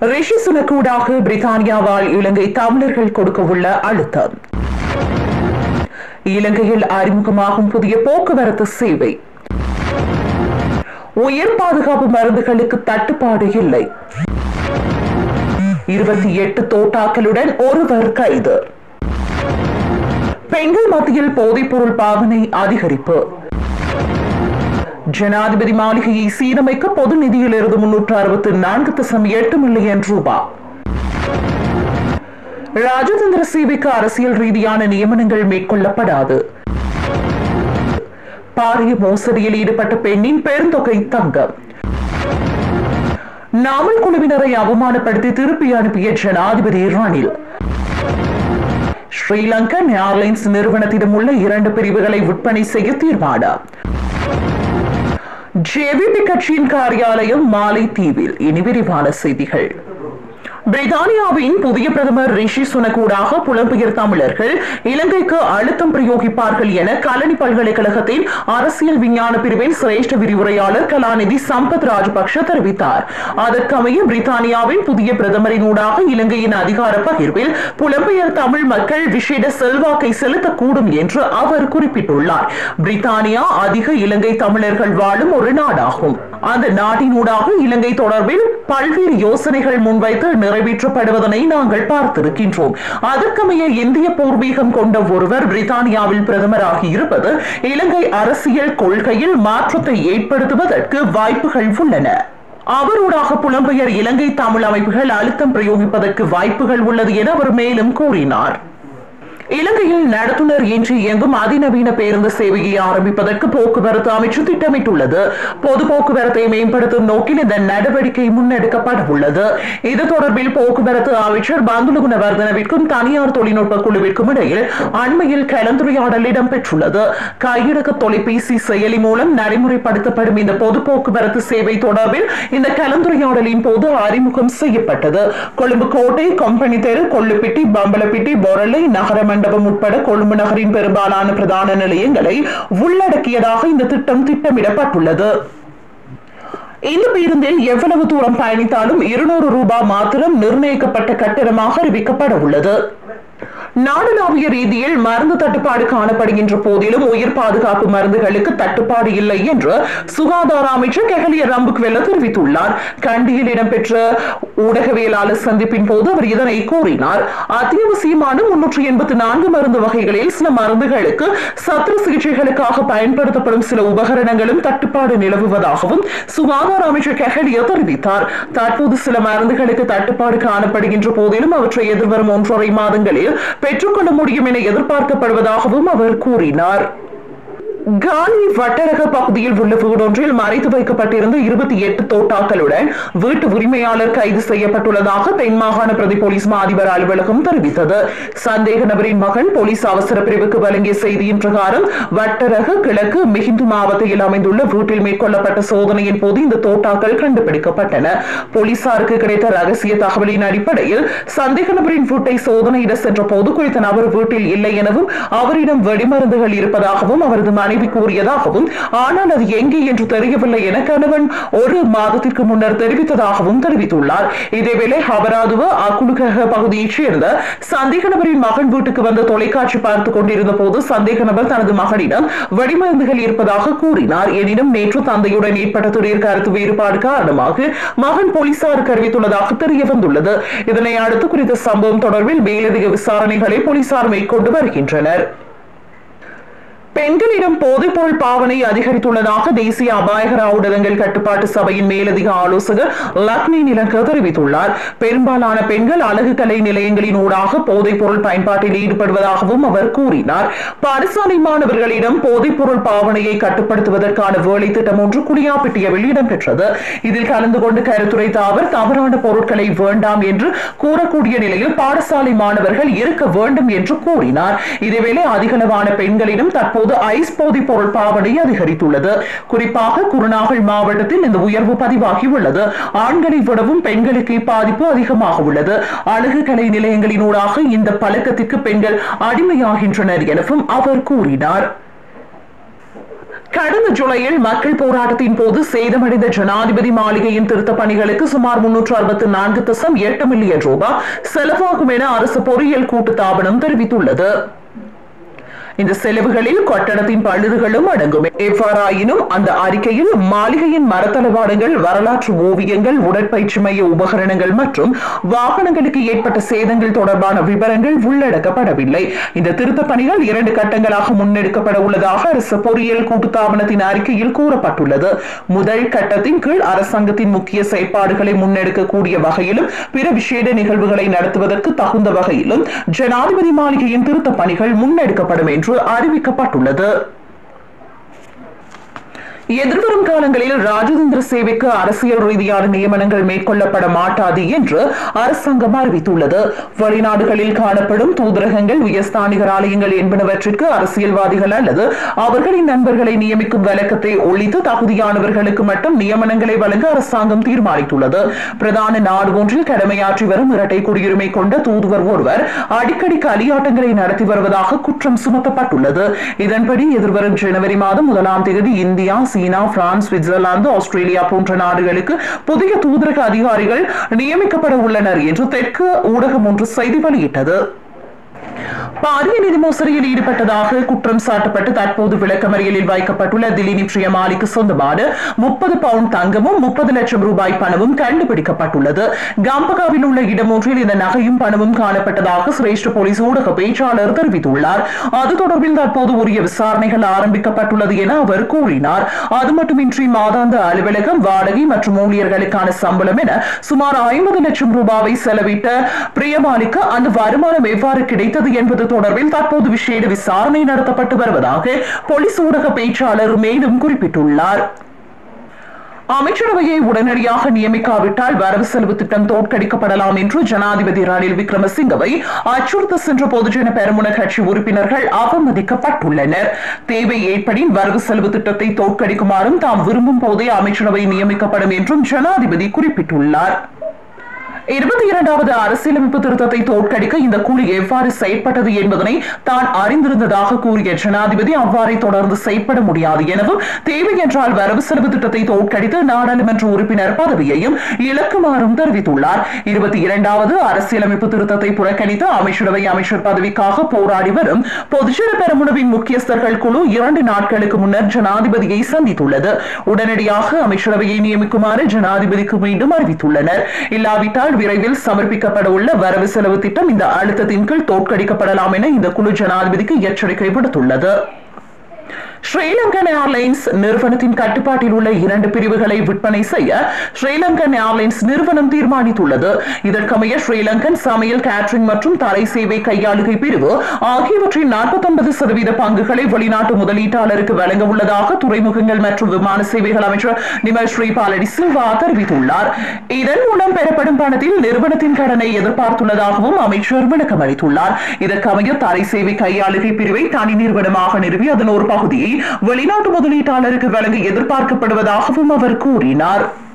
ரிஷி சுனக்கூடாக பிரித்தானியாவால் இலங்கை தமிழர்கள் கொடுக்கவுள்ள அழுத்தம் இலங்கையில் அறிமுகமாகும் புதிய போக்குவரத்து சேவை உயர் பாதுகாப்பு மருந்துகளுக்கு தட்டுப்பாடு இல்லை இருபத்தி எட்டு தோட்டாக்களுடன் ஒருவர் கைது பெண்கள் மத்தியில் போதைப்பொருள் பாவனை அதிகரிப்பு ஜனாதிபதி மாளிகையை சீரமைக்க பொது நிதியிலிருந்து முன்னூற்று அறுபத்தி நான்கு தசம் எட்டு மில்லியன் ரூபாய் ராஜதந்திர சேவைக்கு அரசியல் ரீதியான நியமனங்கள் மேற்கொள்ளப்படாது பாரிய மோசடியில் ஈடுபட்ட பெண்ணின் பெருந்தொகை தங்கம் நாமல் குழுவினரை அவமானப்படுத்தி திருப்பி அனுப்பிய ஜனாதிபதி ரணில் ஸ்ரீலங்கன் ஏர்லைன்ஸ் நிறுவனத்திடம் உள்ள இரண்டு பிரிவுகளை விற்பனை செய்ய தீர்மானம் ஜேவிபி கட்சியின் காரியாலயம் மாலை தீவில் இனி விரிவான செய்திகள் பிரித்தானியாவின் புதிய பிரதமர் ரிஷி சுனகூடாக புலம்பெயர் தமிழர்கள் இலங்கைக்கு அழுத்தம் பிரயோகிப்பார்கள் என கலனி பல்கலைக்கழகத்தின் அரசியல் விஞ்ஞான பிரிவின் சிரேஷ்ட விரிவுரையாளர் கலாநிதி சம்பத் ராஜபக்ஷ தெரிவித்தார் அதற்கமைய பிரித்தானியாவின் புதிய பிரதமரின் ஊடாக இலங்கையின் அதிகார பகிர்வில் புலம்பெயர் தமிழ் மக்கள் விசேட செல்வாக்கை செலுத்தக்கூடும் என்று அவர் குறிப்பிட்டுள்ளார் பிரித்தானியா அதிக இலங்கை தமிழர்கள் வாழும் ஒரு நாடாகும் அந்த நாட்டினூடாக இலங்கை தொடர்பில் பல்வேறு யோசனைகள் முன்வைத்து நிறைவேற்றப்படுவதனை நாங்கள் பார்த்திருக்கின்றோம் அதற்கமைய இந்திய பூர்வீகம் கொண்ட ஒருவர் பிரித்தானியாவில் பிரதமராகி இருப்பது இலங்கை அரசியல் கொள்கையில் மாற்றத்தை ஏற்படுத்துவதற்கு வாய்ப்புகள் உள்ளன அவரூடாக புலம்பெயர் இலங்கை தமிழ் அமைப்புகள் அழுத்தம் பிரயோகிப்பதற்கு வாய்ப்புகள் உள்ளது என அவர் மேலும் கூறினார் இலங்கையில் நடத்துனர் இன்றி இயங்கும் அதிநவீன பேருந்து சேவையை ஆரம்பிப்பதற்கு போக்குவரத்து அமைச்சு திட்டமிட்டுள்ளது பொது போக்குவரத்தை மேம்படுத்தும் நோக்கில் இந்த நடவடிக்கை முன்னெடுக்கப்பட உள்ளது இது தொடர்பில் போக்குவரத்து அமைச்சர் பந்துல குணவர்தனவிற்கும் தனியார் தொழில்நுட்ப குழுவிற்கும் இடையில் அண்மையில் கலந்துரையாடல் இடம்பெற்றுள்ளது கையடக்க தொலைபேசி செயலி மூலம் நடைமுறைப்படுத்தப்படும் இந்த பொது போக்குவரத்து சேவை தொடர்பில் இந்த கலந்துரையாடலின் போது அறிமுகம் செய்யப்பட்டது கொழும்பு கோட்டை கம்பெனி தெரு கொள்ளுப்பிட்டி பம்பலப்பிட்டி பொரளை நகரமன் மண்டபம் உட்பட கொழும்பு நகரின் பெரும்பாலான பிரதான நிலையங்களை உள்ளடக்கியதாக இந்த திட்டம் திட்டமிடப்பட்டுள்ளது இந்த பேருந்தில் எவ்வளவு தூரம் பயணித்தாலும் இருநூறு ரூபாய் மாத்திரம் நிர்ணயிக்கப்பட்ட கட்டணமாக அறிவிக்கப்பட உள்ளது நாடளாவிய ரீதியில் மருந்து தட்டுப்பாடு காணப்படுகின்ற போதிலும் உயிர் பாதுகாப்பு மருந்துகளுக்கு தட்டுப்பாடு இல்லை என்று சுகாதார அமைச்சர் கெஹலிய ரம்புக்வெல்ல தெரிவித்துள்ளார் கண்டியில் இடம்பெற்ற ஊடகவியலாளர் சந்திப்பின் போது அவர் இதனை கூறினார் அத்தியாவசியமான முன்னூற்றி எண்பத்தி நான்கு மருந்து வகைகளில் சில மருந்துகளுக்கு சத்திர சிகிச்சைகளுக்காக பயன்படுத்தப்படும் சில உபகரணங்களும் தட்டுப்பாடு நிலவுவதாகவும் சுகாதார அமைச்சர் கெஹலிய தெரிவித்தார் தற்போது சில மருந்துகளுக்கு தட்டுப்பாடு காணப்படுகின்ற போதிலும் அவற்றை எதிர்வரும் ஒன்றரை மாதங்களில் பெற்றுக்கொள்ள முடியும் என எதிர்பார்க்கப்படுவதாகவும் அவர் கூறினார் காலி வட்டரக பகுதியில் உள்ள வீடொன்றில் மறைத்து வைக்கப்பட்டிருந்த இருபத்தி எட்டு தோட்டாக்களுடன் வீட்டு உரிமையாளர் கைது செய்யப்பட்டுள்ளதாக தென் மாகாண பிரதி போலீஸ் மா அதிபர் அலுவலகம் தெரிவித்தது சந்தேக நபரின் மகன் போலீஸ் அவசர பிரிவுக்கு வழங்கிய செய்தியின் பிரகாரம் வட்டரக கிழக்கு மிகிந்து மாவட்டத்தில் அமைந்துள்ள வீட்டில் மேற்கொள்ளப்பட்ட சோதனையின் போது இந்த தோட்டாக்கள் கண்டுபிடிக்கப்பட்டன போலீசாருக்கு கிடைத்த ரகசிய தகவலின் அடிப்படையில் சந்தேக நபரின் வீட்டை சோதனையிட சென்ற போது குறித்த நபர் வீட்டில் இல்லை எனவும் அவரிடம் வெடிமருந்துகள் இருப்பதாகவும் அவரது மனைவி கூறியதாகவும் ஆனால் அது எங்கே என்று தெரியவில்லை என கணவன் ஒரு மாதத்திற்கு முன்னர் தெரிவித்ததாகவும் தெரிவித்துள்ளார் இதேவேளை ஹபராதுவ அக்குலுகக பகுதியைச் சேர்ந்த சந்தேக நபரின் மகன் வீட்டுக்கு வந்து தொலைக்காட்சி பார்த்துக் கொண்டிருந்த போது சந்தேக நபர் தனது மகனிடம் வெடிமருந்துகள் இருப்பதாக கூறினார் எனினும் நேற்று தந்தையுடன் ஏற்பட்ட திடீர் கருத்து வேறுபாடு காரணமாக மகன் போலீசாருக்கு அறிவித்துள்ளதாக தெரிய வந்துள்ளது இதனை அடுத்து குறித்த சம்பவம் தொடர்பில் மேலதிக விசாரணைகளை போலீசார் மேற்கொண்டு வருகின்றனர் பெண்களிடம் போதைப்பொருள் பாவனை அதிகரித்துள்ளதாக தேசிய அபாயகர ஊடகங்கள் கட்டுப்பாட்டு சபையின் மேலதிக ஆலோசகர் லக்னி நிலங்க தெரிவித்துள்ளார் பெரும்பாலான பெண்கள் அழகு கலை நிலையங்களின் ஊடாக போதைப்பொருள் பயன்பாட்டில் ஈடுபடுவதாகவும் அவர் கூறினார் பாடசாலை மாணவர்களிடம் போதைப்பொருள் பாவனையை கட்டுப்படுத்துவதற்கான வேலை திட்டம் ஒன்று குடியாப்பிட்டியவில் இடம்பெற்றது இதில் கலந்து கொண்டு கருத்துரைத்த அவர் தவறான பொருட்களை வேண்டாம் என்று கூறக்கூடிய நிலையில் பாடசாலை மாணவர்கள் இருக்க வேண்டும் என்று கூறினார் இதேவேளை அதிகளவான பெண்களிடம் தற்போது தற்போது ஐஸ் போதைப் பொருள் பாவனை அதிகரித்துள்ளது குறிப்பாக குருநாகல் மாவட்டத்தில் இந்த உயர்வு பதிவாகி உள்ளது ஆண்களை விடவும் பெண்களுக்கு பாதிப்பு அதிகமாக உள்ளது அழகு கலை நிலையங்களினூடாக இந்த பழக்கத்திற்கு பெண்கள் அடிமையாகின்றனர் எனவும் அவர் கூறினார் கடந்த ஜூலையில் மக்கள் போராட்டத்தின் போது சேதமடைந்த ஜனாதிபதி மாளிகையின் திருத்த பணிகளுக்கு சுமார் முன்னூற்று அறுபத்தி நான்கு தசம் எட்டு மில்லியன் ரூபாய் செலவாகும் என அரசு பொறியியல் கூட்டுத்தாபனம் தெரிவித்துள்ளது இந்த செலவுகளில் கட்டடத்தின் பழுதுகளும் அடங்கும் எவ்வாறாயினும் அந்த அறிக்கையில் மாளிகையின் மரத்தளவாடங்கள் வரலாற்று ஓவியங்கள் உடற்பயிற்சி மைய உபகரணங்கள் மற்றும் வாகனங்களுக்கு ஏற்பட்ட சேதங்கள் தொடர்பான விவரங்கள் உள்ளடக்கப்படவில்லை இந்த திருத்த பணிகள் இரண்டு கட்டங்களாக முன்னெடுக்கப்பட உள்ளதாக அரசு பொறியியல் கூட்டுத்தாபனத்தின் அறிக்கையில் கூறப்பட்டுள்ளது முதல் கட்டத்தின் கீழ் அரசாங்கத்தின் முக்கிய செயற்பாடுகளை முன்னெடுக்கக்கூடிய வகையிலும் பிற விசேட நிகழ்வுகளை நடத்துவதற்கு தகுந்த வகையிலும் ஜனாதிபதி மாளிகையின் திருத்த பணிகள் முன்னெடுக்கப்படும் என்று அறிவிக்கப்பட்டுள்ளது எதிர்வரும் காலங்களில் ராஜதந்திர சேவைக்கு அரசியல் ரீதியான நியமனங்கள் மேற்கொள்ளப்பட மாட்டாது என்று அரசாங்கம் அறிவித்துள்ளது வெளிநாடுகளில் காணப்படும் தூதரகங்கள் உயர்ஸ்தானிகர் ஆலயங்கள் என்பனவற்றிற்கு அரசியல்வாதிகள் அல்லது அவர்களின் நண்பர்களை நியமிக்கும் வழக்கத்தை ஒழித்து தகுதியானவர்களுக்கு மட்டும் நியமனங்களை வழங்க அரசாங்கம் தீர்மானித்துள்ளது பிரதான நாடு ஒன்றில் கடமையாற்றி வரும் இரட்டை குடியுரிமை கொண்ட தூதுவர் ஒருவர் அடிக்கடி களியாட்டங்களை நடத்தி வருவதாக குற்றம் சுமத்தப்பட்டுள்ளது இதன்படி எதிர்வரும் ஜனவரி மாதம் முதலாம் தேதி India China France Switzerland Australia போன்ற நாடுகளுக்கு புதிய தூதரக அதிகாரிகள் நியமிக்கப்பட உள்ளனர் என்று தெற்கு ஊடகம் ஒன்று செய்தி வெளியிட்டது பாரிய நிதி மோசடியில் ஈடுபட்டதாக குற்றம் சாட்டப்பட்டு தற்போது விளக்கமறியலில் வைக்கப்பட்டுள்ள திலீனி பிரியமாலிக்கு சொந்தமான முப்பது பவுண்ட் தங்கமும் முப்பது லட்சம் ரூபாய் பணமும் கண்டுபிடிக்கப்பட்டுள்ளது கம்பகாவில் உள்ள இடம் ஒன்றில் இந்த நகையும் பணமும் காணப்பட்டதாக சிரேஷ்ட போலீஸ் ஊடக பேச்சாளர் தெரிவித்துள்ளார் அது தொடர்பில் தற்போது உரிய விசாரணைகள் ஆரம்பிக்கப்பட்டுள்ளது என அவர் கூறினார் அது மட்டுமின்றி மாதாந்த அலுவலகம் வாடகை மற்றும் ஊழியர்களுக்கான சம்பளம் என சுமார் ஐம்பது லட்சம் ரூபாவை செலவிட்ட பிரியமாலிக்கு அந்த வருமானம் எவ்வாறு கிடைத்தது என்பது தொடர்பில் தற்போது விசேட விசாரணை நடத்தப்பட்டு வருவதாக போலீஸ் ஊடக பேச்சாளர் மேலும் குறிப்பிட்டுள்ளார் அமைச்சரவையை உடனடியாக நியமிக்காவிட்டால் வரவு செலவு திட்டம் தோற்கடிக்கப்படலாம் என்று ஜனாதிபதி ரணில் விக்ரமசிங்கவை அச்சுறுத்த சென்ற பொதுஜன பெரமுன கட்சி உறுப்பினர்கள் அவமதிக்கப்பட்டுள்ளனர் தேவை ஏற்படின் வரவு செலவு திட்டத்தை தோற்கடிக்குமாறும் தாம் விரும்பும் போதே அமைச்சரவை நியமிக்கப்படும் என்றும் ஜனாதிபதி குறிப்பிட்டுள்ளார் இருபத்தி இரண்டாவது அரசியலமைப்பு திருத்தத்தை தோற்கடிக்க இந்த குழு எவ்வாறு செயற்பட்டது என்பதனை தான் அறிந்திருந்ததாக கூறிய ஜனாதிபதி அவ்வாறே தொடர்ந்து செயற்பட முடியாது எனவும் தேவை என்றால் வரவு செலவு திட்டத்தை தோற்கடித்து நாடாளுமன்ற உறுப்பினர் பதவியையும் இழக்குமாறும் தெரிவித்துள்ளார் இருபத்தி இரண்டாவது அரசியலமைப்பு திருத்தத்தை புறக்கணித்து அமைச்சரவை அமைச்சர் பதவிக்காக போராடி வரும் பொதுஜன பெரமுனவின் முக்கியஸ்தர்கள் குழு இரண்டு நாட்களுக்கு முன்னர் ஜனாதிபதியை சந்தித்துள்ளது உடனடியாக அமைச்சரவையை நியமிக்குமாறு ஜனாதிபதிக்கு மீண்டும் அறிவித்துள்ளனர் இல்லாவிட்டால் விரைவில் சமர்ப்பிக்கப்பட உள்ள வரவு செலவு திட்டம் இந்த அழுத்தத்தின் கீழ் தோற்கடிக்கப்படலாம் என இந்த குழு ஜனாதிபதிக்கு எச்சரிக்கை விடுத்துள்ளது ஸ்ரீலங்கன் ஏர்லைன்ஸ் நிறுவனத்தின் கட்டுப்பாட்டில் உள்ள இரண்டு பிரிவுகளை விற்பனை செய்ய ஸ்ரீலங்கன் ஏர்லைன்ஸ் நிறுவனம் தீர்மானித்துள்ளது இதற்கமைய ஸ்ரீலங்கன் சமையல் கேட்டரிங் மற்றும் தரை சேவை கையாளுகை பிரிவு ஆகியவற்றின் நாற்பத்தொன்பது சதவீத பங்குகளை வெளிநாட்டு முதலீட்டாளருக்கு வழங்க உள்ளதாக துறைமுகங்கள் மற்றும் விமான சேவைகள் அமைச்சர் நிமல் ஸ்ரீபாலடி சில்வா தெரிவித்துள்ளார் இதன் மூலம் பெறப்படும் பணத்தில் நிறுவனத்தின் கடனை எதிர்பார்த்துள்ளதாகவும் அமைச்சர் விளக்கம் அளித்துள்ளார் இதற்கமைய தரை சேவை கையாளுகை பிரிவை தனி நிறுவனமாக நிறுவி அதன் ஒரு பகுதியை வெளிநாட்டு முதலீட்டாளருக்கு வழங்க எதிர்பார்க்கப்படுவதாகவும் அவர் கூறினார்